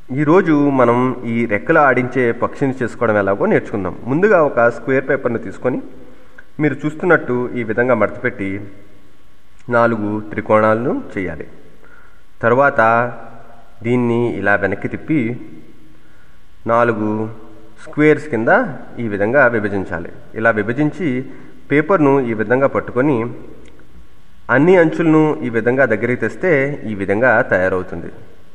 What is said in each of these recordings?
ఈరోజు మనం ఈ రెక్కలు ఆడించే పక్షిని చేసుకోవడం ఎలాగో నేర్చుకుందాం ముందుగా ఒక స్క్వేర్ పేపర్ను తీసుకొని మీరు చూస్తున్నట్టు ఈ విధంగా మడతపెట్టి నాలుగు త్రికోణాలను చేయాలి తరువాత దీన్ని ఇలా వెనక్కి తిప్పి నాలుగు స్క్వేర్స్ కింద ఈ విధంగా విభజించాలి ఇలా విభజించి పేపర్ను ఈ విధంగా పట్టుకొని అన్ని అంచులను ఈ విధంగా దగ్గరికి తెస్తే ఈ విధంగా తయారవుతుంది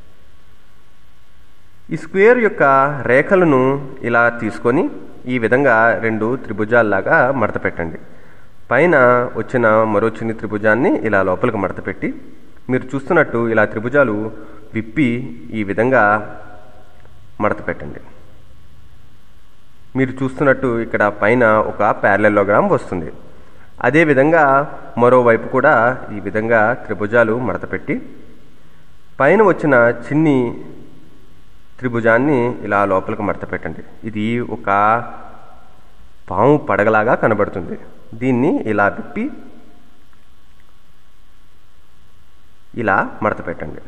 ఈ స్క్వేర్ యొక్క రేఖలను ఇలా తీసుకొని ఈ విధంగా రెండు త్రిభుజాల్లాగా మడత పెట్టండి పైన వచ్చిన మరో చిన్ని త్రిభుజాన్ని ఇలా లోపలికి మడత పెట్టి మీరు చూస్తున్నట్టు ఇలా త్రిభుజాలు విప్పి ఈ విధంగా మడత పెట్టండి మీరు చూస్తున్నట్టు ఇక్కడ పైన ఒక ప్యారలెలోగ్రామ్ వస్తుంది అదేవిధంగా మరోవైపు కూడా ఈ విధంగా త్రిభుజాలు మడతపెట్టి పైన వచ్చిన చిన్ని త్రిభుజాన్ని ఇలా లోపలికి మడత పెట్టండి ఇది ఒక పాము పడగలాగా కనబడుతుంది దీన్ని ఇలా విప్పి ఇలా మడత పెట్టండి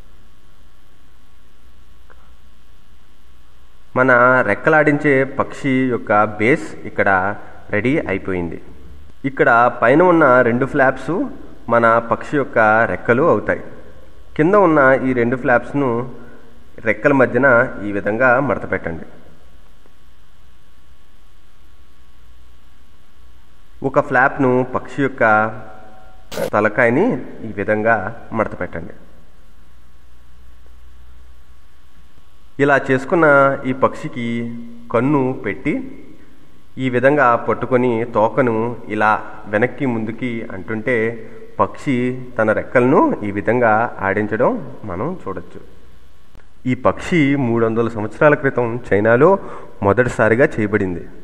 మన రెక్కలాడించే పక్షి యొక్క బేస్ ఇక్కడ రెడీ అయిపోయింది ఇక్కడ పైన ఉన్న రెండు ఫ్లాప్స్ మన పక్షి యొక్క రెక్కలు అవుతాయి కింద ఉన్న ఈ రెండు ఫ్లాప్స్ను రెక్కల మధ్యన ఈ విధంగా మడత పెట్టండి ఒక ఫ్లాప్ను పక్షి యొక్క తలకాయని ఈ విధంగా మడత పెట్టండి ఇలా చేసుకున్న ఈ పక్షికి కన్ను పెట్టి ఈ విధంగా పట్టుకొని తోకను ఇలా వెనక్కి ముందుకి అంటుంటే పక్షి తన రెక్కలను ఈ విధంగా ఆడించడం మనం చూడొచ్చు ఈ పక్షి మూడు వందల సంవత్సరాల క్రితం చైనాలో మొదటిసారిగా చేయబడింది